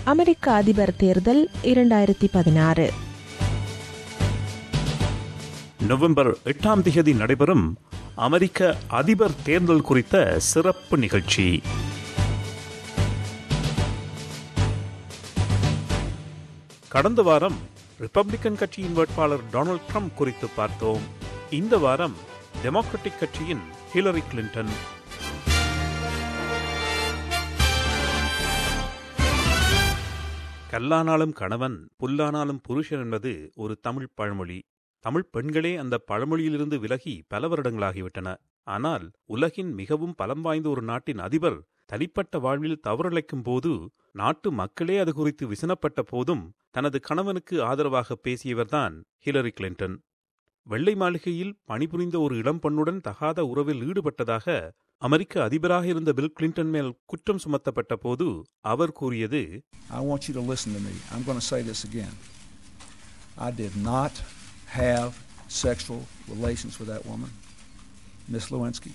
அமெரிக்க அதிபர் தேர்தல் இரண்டாயிரத்தி பதினாறு நவம்பர் எட்டாம் திகதி நடைபெறும் அமெரிக்க அதிபர் தேர்தல் குறித்த சிறப்பு நிகழ்ச்சி கடந்த வாரம் ரிப்பப்ளிக்கன் கட்சியின் வேட்பாளர் டொனால்ட் ட்ரம்ப் குறித்து பார்த்தோம் இந்த வாரம் டெமோக்ராட்டிக் கட்சியின் ஹிலரி கிளின்டன் கல்லானாலும் கணவன் புல்லானாலும் புருஷன் என்பது ஒரு தமிழ் பழமொழி தமிழ் பெண்களே அந்த பழமொழியிலிருந்து விலகி பல வருடங்களாகிவிட்டன ஆனால் உலகின் மிகவும் பலம் வாய்ந்த ஒரு நாட்டின் அதிபர் தனிப்பட்ட வாழ்வில் தவறிழைக்கும் போது நாட்டு மக்களே அது குறித்து விசனப்பட்ட போதும் தனது கணவனுக்கு ஆதரவாக பேசியவர்தான் ஹிலரி கிளின்டன் வெள்ளை மாளிகையில் பணிபுரிந்த ஒரு இளம் பெண்ணுடன் தகாத உறவில் ஈடுபட்டதாக அமெரிக்க அதிபராக இருந்த பில் கிளின்டன் மேல் குற்றம் சுமத்தப்பட்ட போது அவர் கூறியது I want you to listen to me. I'm going to say this again. I did not have sexual relations with that woman, Miss Lewinsky.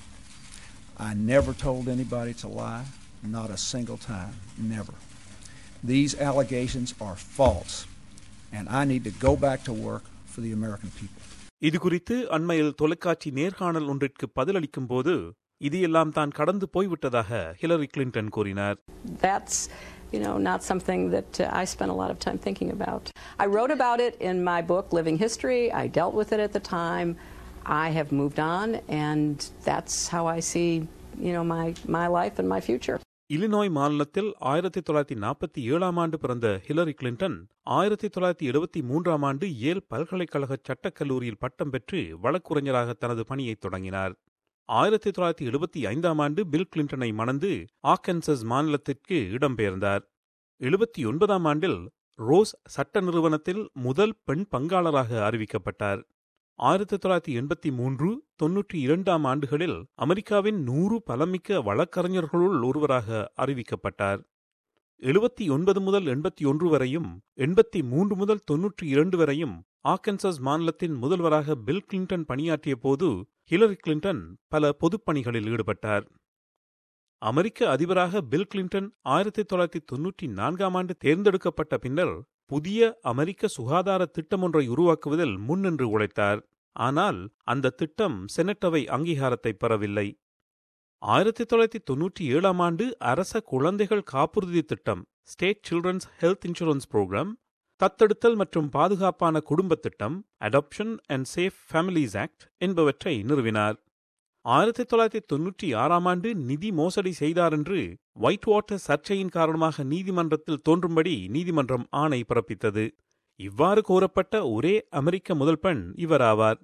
I never told anybody to lie, not a single time, never. These allegations are false, and I need to go back to work for the American people. இது குறித்து அண்மையில் தொலைக்காட்சி நேர்காணல் ஒன்றிற்கு பதிலளிக்கும் போது இது எல்லாம் தான் கடந்து போய்விட்டதாக ஹிலரி கிளின்டன் கூறினார் That's, you know, not something that uh, I spent a lot of time thinking about. I wrote about it in my book, Living History. I dealt with it at the time. I have moved on, and that's how I see, you know, my, my life and my future. Illinois மாநிலத்தில் ஆயிரத்தி தொள்ளாயிரத்தி நாற்பத்தி ஏழாம் ஆண்டு பிறந்த Hillary Clinton ஆயிரத்தி தொள்ளாயிரத்தி எழுபத்தி மூன்றாம் ஆண்டு ஏல் பல்கலைக்கழக சட்டக்கல்லூரியில் பட்டம் பெற்று வழக்குரைஞராக தனது பணியை தொடங்கினார் ஆயிரத்தி தொள்ளாயிரத்தி எழுபத்தி ஐந்தாம் ஆண்டு பில் கிளின்டனை மணந்து ஆக்கன்சஸ் மாநிலத்திற்கு இடம்பெயர்ந்தார் எழுபத்தி ஒன்பதாம் ஆண்டில் ரோஸ் சட்ட நிறுவனத்தில் முதல் பெண் பங்காளராக அறிவிக்கப்பட்டார் ஆயிரத்தி தொள்ளாயிரத்தி எண்பத்தி மூன்று தொன்னூற்றி இரண்டாம் ஆண்டுகளில் அமெரிக்காவின் நூறு பலமிக்க வழக்கறிஞர்களுள் ஒருவராக அறிவிக்கப்பட்டார் எழுபத்தி ஒன்பது முதல் எண்பத்தி ஒன்று வரையும் எண்பத்தி மூன்று முதல் தொன்னூற்றி இரண்டு வரையும் ஆக்கன்சஸ் மாநிலத்தின் முதல்வராக பில் கிளின்டன் பணியாற்றிய போது ஹிலரி கிளின்டன் பல பொதுப்பணிகளில் ஈடுபட்டார் அமெரிக்க அதிபராக பில் கிளின்டன் ஆயிரத்தி தொள்ளாயிரத்தி தொன்னூற்றி நான்காம் ஆண்டு தேர்ந்தெடுக்கப்பட்ட பின்னர் புதிய அமெரிக்க சுகாதார திட்டம் ஒன்றை உருவாக்குவதில் முன்னின்று உழைத்தார் ஆனால் அந்த திட்டம் செனட்டவை அங்கீகாரத்தை பெறவில்லை ஆயிரத்தி தொள்ளாயிரத்தி தொன்னூற்றி ஏழாம் ஆண்டு அரச குழந்தைகள் காப்புறுதி திட்டம் State Children's Health Insurance Program தத்தெடுத்தல் மற்றும் பாதுகாப்பான குடும்ப திட்டம் Adoption and Safe Families Act என்பவற்றை நிறுவினார் ஆயிரத்தி தொள்ளாயிரத்தி தொன்னூற்றி ஆறாம் ஆண்டு நிதி மோசடி செய்தார் என்று ஒயிட் வாட்டர் சர்ச்சையின் காரணமாக நீதிமன்றத்தில் தோன்றும்படி நீதிமன்றம் ஆணை பிறப்பித்தது இவ்வாறு கோரப்பட்ட ஒரே அமெரிக்க முதல் பெண் இவர் ஆவார்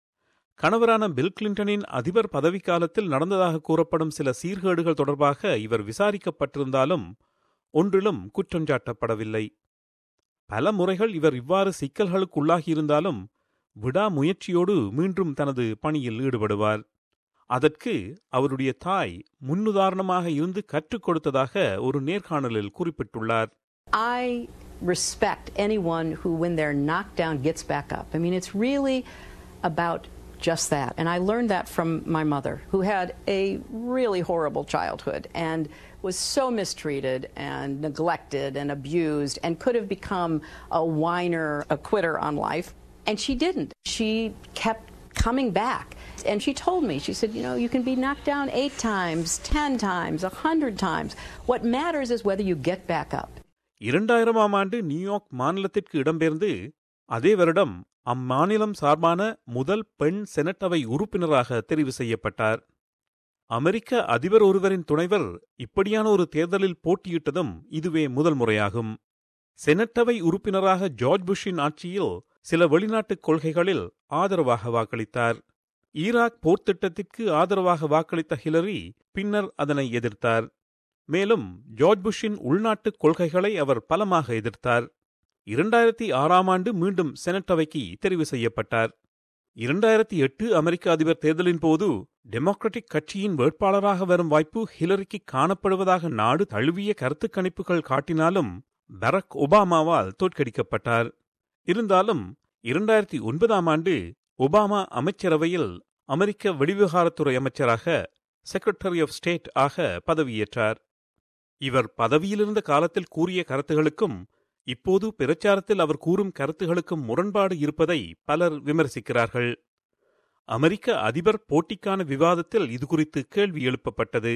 கணவரான பில் கிளின்டனின் அதிபர் பதவிக்காலத்தில் நடந்ததாக கூறப்படும் சில சீர்கேடுகள் தொடர்பாக இவர் விசாரிக்கப்பட்டிருந்தாலும் ஒன்றிலும் குற்றஞ்சாட்டப்படவில்லை பல முறைகள் இவர் இவ்வாறு சிக்கல்களுக்குள்ளாகியிருந்தாலும் விடாமுயற்சியோடு மீண்டும் தனது பணியில் ஈடுபடுவார் அதற்கு அவருடைய தாய் முன்னுதாரணமாக இருந்து கற்றுக் கொடுத்ததாக ஒரு நேர்காணலில் குறிப்பிட்டுள்ளார் I respect anyone who, when they're knocked down, gets back up. I mean, it's really about just that. And I learned that from my mother, who had a really horrible childhood and was so mistreated and neglected and abused and could have become a whiner, a quitter on life. And she didn't. She kept coming back. And she told me, she said, you know, you can be knocked down eight times, ten times, a hundred times. What matters is whether you get back up. இரண்டாயிரமாம் ஆண்டு New York மாநிலத்திற்கு இடம்பெயர்ந்து அதே வருடம் அம்மாநிலம் சார்பான முதல் பெண் செனட்டவை உறுப்பினராக தெரிவு செய்யப்பட்டார் அமெரிக்க அதிபர் ஒருவரின் துணைவர் இப்படியான ஒரு தேர்தலில் போட்டியிட்டதும் இதுவே முதல் முறையாகும் செனட்டவை உறுப்பினராக ஜார்ஜ் புஷ்ஷின் ஆட்சியில் சில வெளிநாட்டுக் கொள்கைகளில் ஆதரவாக வாக்களித்தார் ஈராக் போர்த்திட்டத்திற்கு ஆதரவாக வாக்களித்த ஹிலரி பின்னர் அதனை எதிர்த்தார் மேலும் ஜார்ஜ் புஷ்ஷின் உள்நாட்டுக் கொள்கைகளை அவர் பலமாக எதிர்த்தார் இரண்டாயிரத்தி ஆறாம் ஆண்டு மீண்டும் செனட்டவைக்கு தெரிவு செய்யப்பட்டார் இரண்டாயிரத்தி எட்டு அமெரிக்க அதிபர் தேர்தலின் போது டெமோக்ராட்டிக் கட்சியின் வேட்பாளராக வரும் வாய்ப்பு ஹிலரிக்கு காணப்படுவதாக நாடு தழுவிய கருத்து கணிப்புகள் காட்டினாலும் பரக் ஒபாமாவால் தோற்கடிக்கப்பட்டார் இருந்தாலும் இரண்டாயிரத்தி ஒன்பதாம் ஆண்டு ஒபாமா அமைச்சரவையில் அமெரிக்க வெளிவிவகாரத்துறை அமைச்சராக செக்ரட்டரி ஆஃப் ஸ்டேட் ஆக பதவியேற்றார் இவர் பதவியிலிருந்த காலத்தில் கூறிய கருத்துகளுக்கும் இப்போது பிரச்சாரத்தில் அவர் கூறும் கருத்துகளுக்கும் முரண்பாடு இருப்பதை பலர் விமர்சிக்கிறார்கள் அமெரிக்க அதிபர் போட்டிக்கான விவாதத்தில் இதுகுறித்து கேள்வி எழுப்பப்பட்டது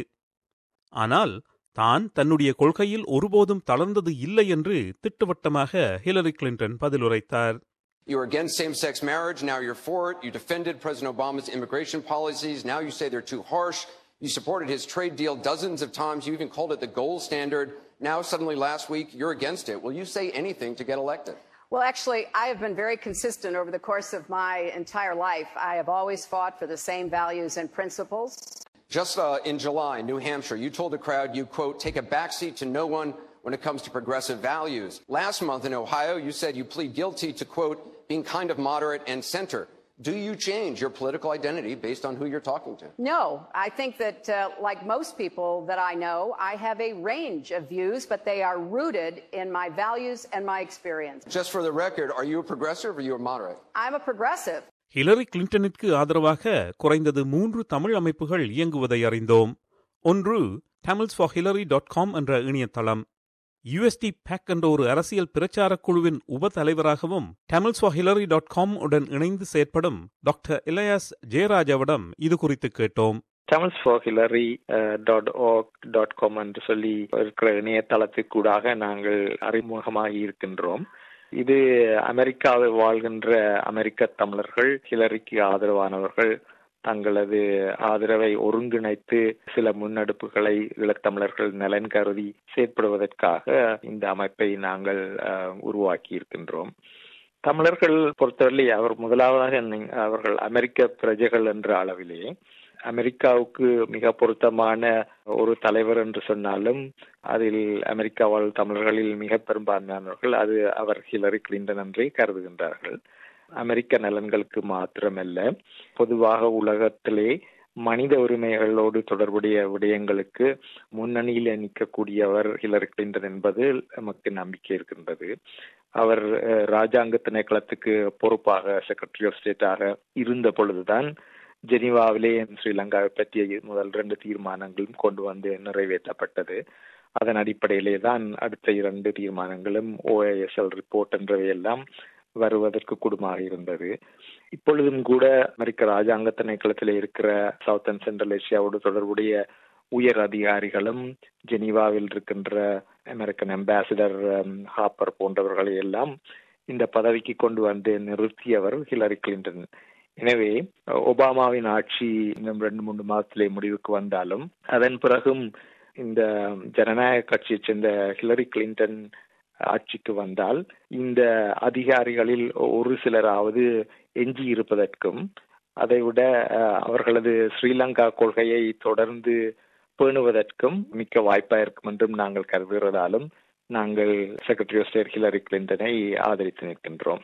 ஆனால் தான் தன்னுடைய கொள்கையில் ஒருபோதும் தளர்ந்தது இல்லை என்று திட்டவட்டமாக ஹிலரி கிளின்டன் பதிலுரைத்தார் You were against same sex marriage, now you're for it. You defended President Obama's immigration policies, now you say they're too harsh. You supported his trade deal dozens of times. You even called it the gold standard. Now, suddenly last week, you're against it. Will you say anything to get elected? Well, actually, I have been very consistent over the course of my entire life. I have always fought for the same values and principles. Just uh, in July, New Hampshire, you told the crowd you, quote, take a backseat to no one when it comes to progressive values. Last month in Ohio, you said you plead guilty to, quote, being kind of moderate and center. Do you change your political identity based on who you're talking to? No, I think that, uh, like most people that I know, I have a range of views, but they are rooted in my values and my experience. Just for the record, are you a progressive or are you a moderate? I'm a progressive. ஹிலரி கிளின்டனுக்கு ஆதரவாக குறைந்தது மூன்று தமிழ் அமைப்புகள் இயங்குவதை அறிந்தோம் ஒன்று Tamils for Hillary dot com என்ற இணையதளம் யுஎஸ்டி பேக் என்ற ஒரு அரசியல் பிரச்சாரக் குழுவின் உப தலைவராகவும் Tamils for Hillary dot com உடன் இணைந்து செயற்படும் டாக்டர் இலயாஸ் ஜெயராஜாவிடம் இது குறித்து கேட்டோம் Tamils for Hillary dot org dot com என்று சொல்லி இருக்கிற இணையதளத்துக்கூடாக நாங்கள் அறிமுகமாகி இருக்கின்றோம் இது அமெரிக்காவில் வாழ்கின்ற அமெரிக்க தமிழர்கள் ஹிலரிக்கு ஆதரவானவர்கள் தங்களது ஆதரவை ஒருங்கிணைத்து சில முன்னெடுப்புகளை ஈழத்தமிழர்கள் நலன் கருதி செயற்படுவதற்காக இந்த அமைப்பை நாங்கள் உருவாக்கி இருக்கின்றோம் தமிழர்கள் பொறுத்தவரை அவர் முதலாவதாக அவர்கள் அமெரிக்க பிரஜைகள் என்ற அளவிலே அமெரிக்காவுக்கு மிக பொருத்தமான ஒரு தலைவர் என்று சொன்னாலும் அதில் அமெரிக்கா வாழ் தமிழர்களில் மிக பெரும்பான்மையானவர்கள் அது அவர் ஹிலரி கிளின்டன் என்றே கருதுகின்றார்கள் அமெரிக்க நலன்களுக்கு மாத்திரமல்ல பொதுவாக உலகத்திலே மனித உரிமைகளோடு தொடர்புடைய விடயங்களுக்கு முன்னணியில் நிற்கக்கூடியவர் ஹிலரி கிளின்டன் என்பது நமக்கு நம்பிக்கை இருக்கின்றது அவர் ராஜாங்க திணைக்களத்துக்கு பொறுப்பாக செக்ரட்டரி ஆஃப் ஸ்டேட்டாக இருந்த பொழுதுதான் ஜெனீவாவிலே ஸ்ரீலங்காவை பற்றிய முதல் ரெண்டு தீர்மானங்களும் கொண்டு வந்து நிறைவேற்றப்பட்டது அதன் அடிப்படையிலே தான் அடுத்த இரண்டு தீர்மானங்களும் ஓஏஎஸ்எல் ரிப்போர்ட் என்றவையெல்லாம் வருவதற்கு குடுமாக இருந்தது இப்பொழுதும் கூட அமெரிக்க ராஜாங்க திணைக்களத்தில் இருக்கிற சவுத் அண்ட் சென்ட்ரல் ஏசியாவோடு தொடர்புடைய உயர் அதிகாரிகளும் ஜெனீவாவில் இருக்கின்ற அமெரிக்கன் அம்பாசிடர் ஹாப்பர் போன்றவர்களை எல்லாம் இந்த பதவிக்கு கொண்டு வந்து நிறுத்தியவர் ஹிலரி கிளின்டன் எனவே ஒபாமாவின் ஆட்சி இன்னும் ரெண்டு மூன்று மாதத்திலே முடிவுக்கு வந்தாலும் அதன் பிறகும் இந்த ஜனநாயக கட்சியை சேர்ந்த ஹிலரி கிளின்டன் ஆட்சிக்கு வந்தால் இந்த அதிகாரிகளில் ஒரு சிலராவது எஞ்சி இருப்பதற்கும் அதைவிட அவர்களது ஸ்ரீலங்கா கொள்கையை தொடர்ந்து பேணுவதற்கும் மிக்க வாய்ப்பா இருக்கும் என்றும் நாங்கள் கருதுகிறதாலும் நாங்கள் செக்ரட்டரி ஆஃப் ஸ்டேட் ஹிலரி கிளின்டனை ஆதரித்து நிற்கின்றோம்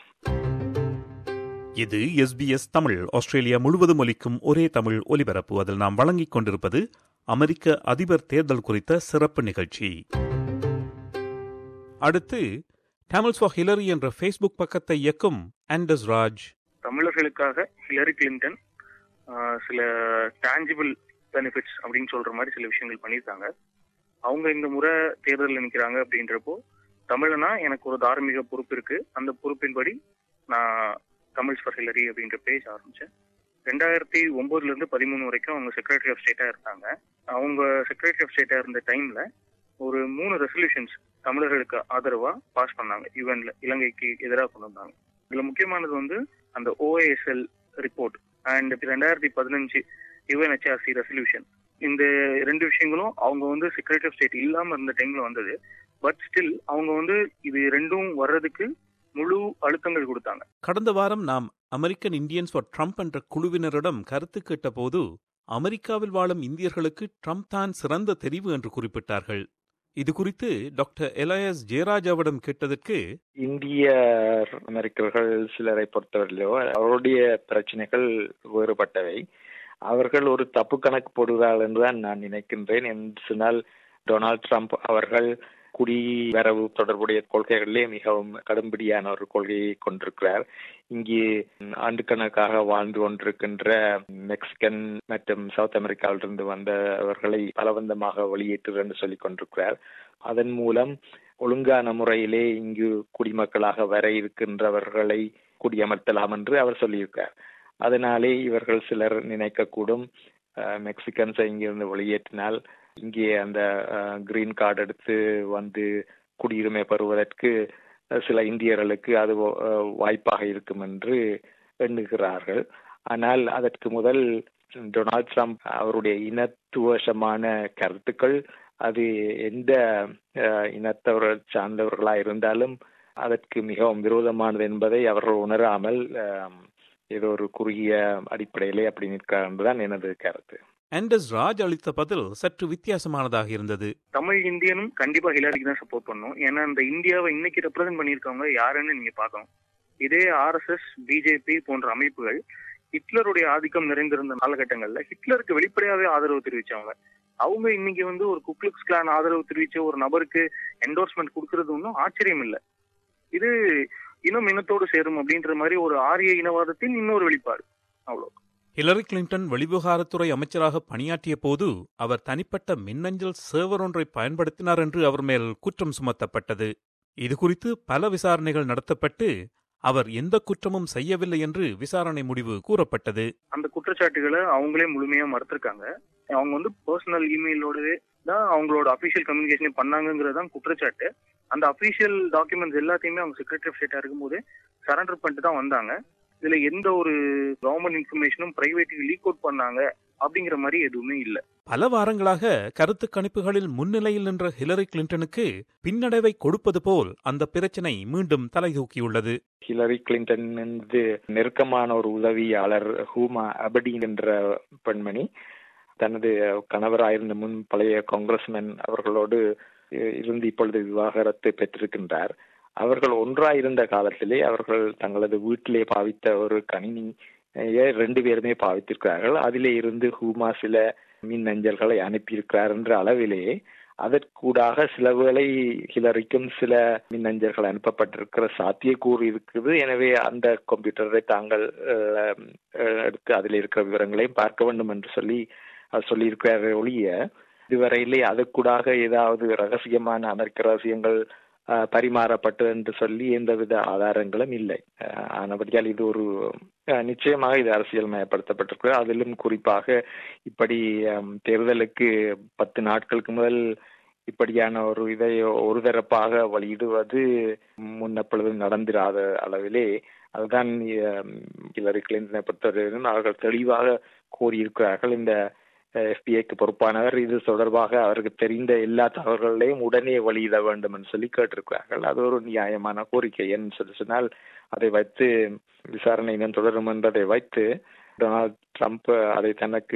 இது எஸ்பிஎஸ் தமிழ் ஆஸ்திரேலியா முழுவதும் ஒலிக்கும் ஒரே தமிழ் ஒலிபரப்பு அதில் நாம் வழங்கிக் கொண்டிருப்பது அமெரிக்க அதிபர் தேர்தல் குறித்த சிறப்பு நிகழ்ச்சி அடுத்து தமிழ்ஸ் ஃபார் ஹிலரி என்ற ஃபேஸ்புக் பக்கத்தை இயக்கும் ஆண்டஸ் ராஜ் தமிழர்களுக்காக ஹிலரி கிளின்டன் சில டான்ஜிபிள் பெனிஃபிட்ஸ் அப்படின்னு சொல்ற மாதிரி சில விஷயங்கள் பண்ணியிருக்காங்க அவங்க இந்த முறை தேர்தலில் நிற்கிறாங்க அப்படின்றப்போ தமிழனா எனக்கு ஒரு தார்மீக பொறுப்பு இருக்கு அந்த பொறுப்பின்படி நான் தமிழ்ஸ் ஃபார் ஹிலரி அப்படின்ற பேஜ் ஆரம்பிச்சேன் ரெண்டாயிரத்தி ஒன்பதுல இருந்து பதிமூணு வரைக்கும் அவங்க செக்ரட்டரி ஆஃப் ஸ்டேட்டா இருந்தாங்க அவங்க செக்ரட்டரி ஆஃப் ஸ்டேட்டா இருந்த டைம்ல ஒரு மூணு ரெசல்யூஷன்ஸ் தமிழர்களுக்கு ஆதரவா பாஸ் பண்ணாங்க யுஎன்ல இலங்கைக்கு எதிராக கொண்டு வந்தாங்க இதுல முக்கியமானது வந்து அந்த ஓஏஎஸ்எல் ரிப்போர்ட் அண்ட் ரெண்டாயிரத்தி பதினஞ்சு யுஎன்ஹெச்ஆர்சி ரெசல்யூஷன் இந்த ரெண்டு விஷயங்களும் அவங்க வந்து செக்ரட்டரி ஆஃப் ஸ்டேட் இல்லாம இருந்த டைம்ல வந்தது பட் ஸ்டில் அவங்க வந்து இது ரெண்டும் வர்றதுக்கு முழு அழுத்தங்கள் கொடுத்தாங்க கடந்த வாரம் நாம் அமெரிக்கன் இந்தியன்ஸ் ஃபார் ட்ரம்ப் என்ற குழுவினரிடம் கருத்து கேட்ட போது அமெரிக்காவில் வாழும் இந்தியர்களுக்கு ட்ரம்ப் தான் சிறந்த தெரிவு என்று குறிப்பிட்டார்கள் இது குறித்து டாக்டர் எலயஸ் ஜெயராஜாவிடம் கேட்டதற்கு இந்திய அமெரிக்கர்கள் சிலரை பொறுத்தவரையிலோ அவருடைய பிரச்சனைகள் வேறுபட்டவை அவர்கள் ஒரு தப்பு கணக்கு போடுகிறார்கள் என்றுதான் நான் நினைக்கின்றேன் என்று சொன்னால் டொனால்ட் ட்ரம்ப் அவர்கள் குடிவரவு தொடர்புடைய கொள்கைகளிலே மிகவும் கடும்படியான ஒரு கொள்கையை கொண்டிருக்கிறார் இங்கே ஆண்டுக்கணக்காக வாழ்ந்து கொண்டிருக்கின்ற மெக்சிகன் மற்றும் சவுத் அமெரிக்காவிலிருந்து வந்தவர்களை பலவந்தமாக வெளியேற்று என்று சொல்லிக் கொண்டிருக்கிறார் அதன் மூலம் ஒழுங்கான முறையிலே இங்கு குடிமக்களாக வர இருக்கின்றவர்களை குடியமர்த்தலாம் என்று அவர் சொல்லியிருக்கார் அதனாலே இவர்கள் சிலர் நினைக்கக்கூடும் மெக்சிகன்ஸை இங்கிருந்து வெளியேற்றினால் இங்கே அந்த கிரீன் கார்டு எடுத்து வந்து குடியுரிமை பெறுவதற்கு சில இந்தியர்களுக்கு அது வாய்ப்பாக இருக்கும் என்று எண்ணுகிறார்கள் ஆனால் அதற்கு முதல் டொனால்ட் ட்ரம்ப் அவருடைய இனத்துவசமான கருத்துக்கள் அது எந்த இனத்தவர்கள் சார்ந்தவர்களா இருந்தாலும் அதற்கு மிகவும் விரோதமானது என்பதை அவர்கள் உணராமல் ஏதோ ஒரு குறுகிய அடிப்படையிலே அப்படி நிற்கிறார் என்றுதான் எனது கருத்து ஆண்டஸ் ராஜ் அளித்த பதில் சற்று வித்தியாசமானதாக இருந்தது தமிழ் இந்தியனும் கண்டிப்பா ஹிலாரிக்கு தான் சப்போர்ட் பண்ணும் ஏன்னா இந்த இந்தியாவை இன்னைக்கு ரெப்ரசென்ட் பண்ணியிருக்கவங்க யாருன்னு நீங்க பார்க்கணும் இதே ஆர்எஸ்எஸ் பிஜேபி போன்ற அமைப்புகள் ஹிட்லருடைய ஆதிக்கம் நிறைந்திருந்த காலகட்டங்கள்ல ஹிட்லருக்கு வெளிப்படையாவே ஆதரவு தெரிவிச்சவங்க அவங்க இன்னைக்கு வந்து ஒரு குக்லுக்ஸ் கிளான் ஆதரவு தெரிவிச்ச ஒரு நபருக்கு என்டோர்ஸ்மெண்ட் கொடுக்கறது ஒன்றும் ஆச்சரியம் இல்லை இது இனம் இனத்தோடு சேரும் அப்படின்ற மாதிரி ஒரு ஆரிய இனவாதத்தின் இன்னொரு வெளிப்பாடு அவ்வளோ ஹிலரி கிளின்டன் வெளிவிவகாரத்துறை அமைச்சராக பணியாற்றிய போது அவர் தனிப்பட்ட மின்னஞ்சல் சேவர் ஒன்றை பயன்படுத்தினார் என்று அவர் மேல் குற்றம் சுமத்தப்பட்டது இதுகுறித்து பல விசாரணைகள் நடத்தப்பட்டு அவர் எந்த குற்றமும் செய்யவில்லை என்று விசாரணை முடிவு கூறப்பட்டது அந்த குற்றச்சாட்டுகளை அவங்களே முழுமையா மறுத்திருக்காங்க அவங்க வந்து பர்சனல் இமெயிலோடவே தான் அவங்களோட அபிஷியல் கம்யூனிகேஷனே பண்ணாங்கிறது தான் குற்றச்சாட்டு அந்த அபிஷியல் டாக்குமெண்ட்ஸ் எல்லாத்தையுமே அவங்க செக்ரட்டரி ஆஃப் ஸ்டேட்டா இருக்கும்போது சரண்டர் பண்ணிட்டு தான் வந்தாங்க இதுல எந்த ஒரு கவர்மெண்ட் இன்ஃபர்மேஷனும் பிரைவேட்டுக்கு லீக் அவுட் பண்ணாங்க அப்படிங்கிற மாதிரி எதுவுமே இல்ல பல வாரங்களாக கருத்து கணிப்புகளில் முன்னிலையில் நின்ற ஹிலரி கிளின்டனுக்கு பின்னடைவை கொடுப்பது போல் அந்த பிரச்சனை மீண்டும் தலை தூக்கியுள்ளது ஹிலரி கிளின்டன் நெருக்கமான ஒரு உதவியாளர் ஹூமா அபடின் என்ற பெண்மணி தனது கணவராயிருந்த முன் பழைய காங்கிரஸ்மேன் அவர்களோடு இருந்து இப்பொழுது விவாகரத்து பெற்றிருக்கின்றார் அவர்கள் ஒன்றாயிருந்த காலத்திலே அவர்கள் தங்களது வீட்டிலே பாவித்த ஒரு கணினி ரெண்டு பேருமே பாவித்திருக்கிறார்கள் அதிலே இருந்து ஹூமா சில மின் அஞ்சல்களை அனுப்பியிருக்கிறார் என்ற அளவிலே அதற்கூடாக சில வேளை ஹிலரிக்கும் சில மின்னஞ்சல்கள் அனுப்பப்பட்டிருக்கிற சாத்தியக்கூறு இருக்குது எனவே அந்த கம்ப்யூட்டரை தாங்கள் எடுத்து அதில் இருக்கிற விவரங்களையும் பார்க்க வேண்டும் என்று சொல்லி சொல்லியிருக்கிறார் ஒழிய இதுவரையிலே அதற்கூடாக ஏதாவது ரகசியமான அமெரிக்க ரகசியங்கள் பரிமாறப்பட்டது என்று சொல்லி எந்தவித ஆதாரங்களும் இல்லை ஆனபடியால் இது ஒரு நிச்சயமாக இது அரசியல் மயப்படுத்தப்பட்டிருக்கு அதிலும் குறிப்பாக இப்படி தேர்தலுக்கு பத்து நாட்களுக்கு முதல் இப்படியான ஒரு இதை ஒரு தரப்பாக வெளியிடுவது முன்னப்பொழுதும் நடந்திராத அளவிலே அதுதான் ஹிலரி கிளின்டனை பொறுத்தவரையிலும் அவர்கள் தெளிவாக கூறியிருக்கிறார்கள் இந்த எஃபிஐக்கு பொறுப்பானவர் இது தொடர்பாக அவருக்கு தெரிந்த எல்லா தகவல்களையும் உடனே வெளியிட வேண்டும் என்று சொல்லி கேட்டிருக்கிறார்கள் அது ஒரு நியாயமான கோரிக்கை என்று சொல்லி சொன்னால் அதை வைத்து விசாரணை இன்னும் தொடரும் என்பதை வைத்து டொனால்ட் ட்ரம்ப் அதை தனக்கு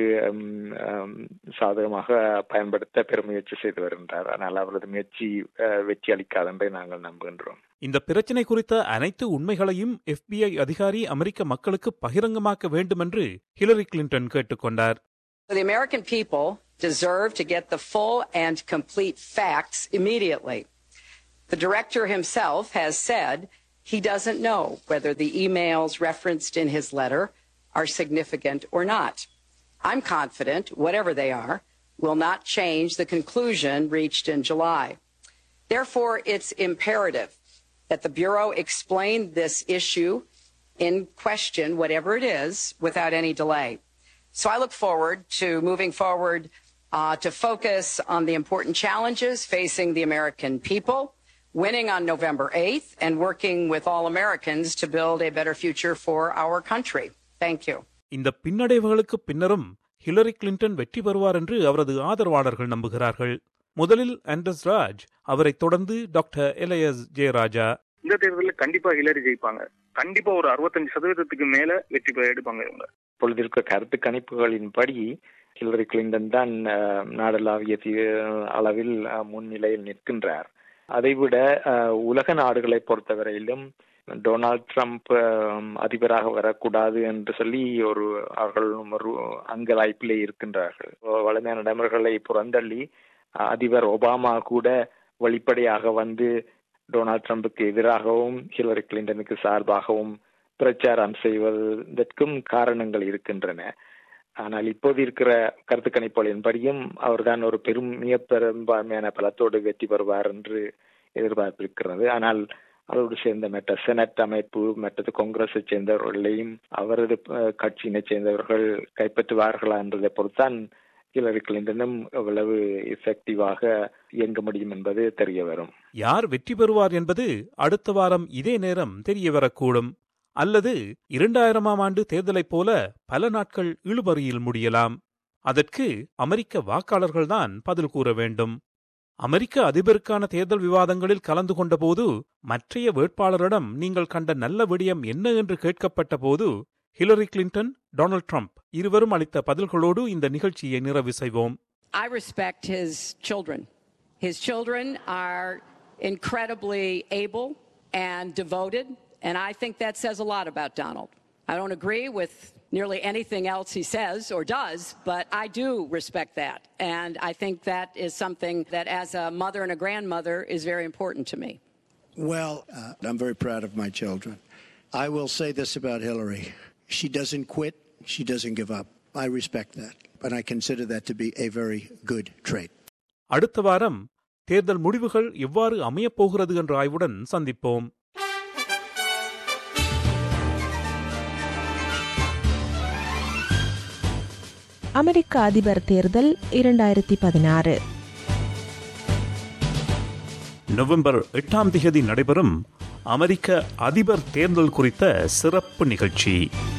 சாதகமாக பயன்படுத்த பெருமுயற்சி செய்து வருகின்றார் ஆனால் அவரது முயற்சி வெற்றி அளிக்காது என்பதை நாங்கள் நம்புகின்றோம் இந்த பிரச்சினை குறித்த அனைத்து உண்மைகளையும் எஃபிஐ அதிகாரி அமெரிக்க மக்களுக்கு பகிரங்கமாக்க வேண்டும் என்று ஹிலரி கிளின்டன் கேட்டுக்கொண்டார் The American people deserve to get the full and complete facts immediately. The director himself has said he doesn't know whether the emails referenced in his letter are significant or not. I'm confident, whatever they are, will not change the conclusion reached in July. Therefore, it's imperative that the Bureau explain this issue in question, whatever it is, without any delay. So I look forward to moving forward uh, to focus on the important challenges facing the American people, winning on November 8th, and working with all Americans to build a better future for our country. Thank you. இந்த பின்னடைவுகளுக்கு பின்னரும் Hillary Clinton வெற்றி பெறுவார் என்று அவரது ஆதரவாளர்கள் நம்புகிறார்கள் முதலில் Anders Raj அவரை தொடர்ந்து டாக்டர் எலையஸ் ஜெயராஜா இந்த தேர்தலில் கண்டிப்பா ஹிலரி ஜெயிப்பாங்க கண்டிப்பா ஒரு அறுபத்தஞ்சு சதவீதத்துக்கு மேல வெற்றி பெற எடுப்பாங்க இவங்க இப்பொழுது இருக்க கருத்து கணிப்புகளின்படி ஹிலரி கிளின்டன் தான் நாடளாவிய அளவில் முன்னிலையில் நிற்கின்றார் அதைவிட உலக நாடுகளை பொறுத்தவரையிலும் டொனால்ட் ட்ரம்ப் அதிபராக வரக்கூடாது என்று சொல்லி ஒரு அவர்கள் ஒரு அங்கலாய்ப்பிலே இருக்கின்றார்கள் வலிமையான நடைமுறைகளை புறந்தள்ளி அதிபர் ஒபாமா கூட வெளிப்படையாக வந்து டொனால்ட் ட்ரம்புக்கு எதிராகவும் ஹிலரி கிளின்டனுக்கு சார்பாகவும் பிரச்சாரம் செய்வதற்கும் காரணங்கள் இருக்கின்றன ஆனால் இப்போது இருக்கிற கருத்து கணிப்புகளின்படியும் அவர்தான் ஒரு பெரும் மிக பெரும்பான்மையான பலத்தோடு வெற்றி பெறுவார் என்று எதிர்பார்ப்பு இருக்கிறது ஆனால் அதோடு சேர்ந்த மற்ற செனட் அமைப்பு மற்றது காங்கிரஸை சேர்ந்தவர்களையும் அவரது கட்சியினை சேர்ந்தவர்கள் கைப்பற்றுவார்களா என்றதை பொறுத்தான் ஹிலரி கிளின்டனும் எவ்வளவு எஃபெக்டிவாக இயங்க முடியும் என்பது தெரிய வரும் யார் வெற்றி பெறுவார் என்பது அடுத்த வாரம் இதே நேரம் தெரிய வரக்கூடும் அல்லது இரண்டாயிரமாம் ஆண்டு தேர்தலைப் போல பல நாட்கள் இழுபறியில் முடியலாம் அதற்கு அமெரிக்க வாக்காளர்கள்தான் பதில் கூற வேண்டும் அமெரிக்க அதிபருக்கான தேர்தல் விவாதங்களில் கலந்து கொண்டபோது மற்றைய வேட்பாளரிடம் நீங்கள் கண்ட நல்ல விடயம் என்ன என்று கேட்கப்பட்ட போது ஹிலரி கிளின்டன் டொனால்ட் ட்ரம்ப் இருவரும் அளித்த பதில்களோடு இந்த நிகழ்ச்சியை நிறைவு செய்வோம் I respect his children. His children are incredibly able and devoted, and I think that says a lot about Donald. I don't agree with nearly anything else he says or does, but I do respect that. And I think that is something that, as a mother and a grandmother, is very important to me. Well, uh, I'm very proud of my children. I will say this about Hillary she doesn't quit, she doesn't give up. I respect that, but I consider that to be a very good trait. அடுத்த வாரம் தேர்தல் முடிவுகள் எவ்வாறு அமையப்போகிறது என்ற ஆய்வுடன் சந்திப்போம் அமெரிக்க அதிபர் தேர்தல் இரண்டாயிரத்தி பதினாறு நவம்பர் எட்டாம் திகதி நடைபெறும் அமெரிக்க அதிபர் தேர்தல் குறித்த சிறப்பு நிகழ்ச்சி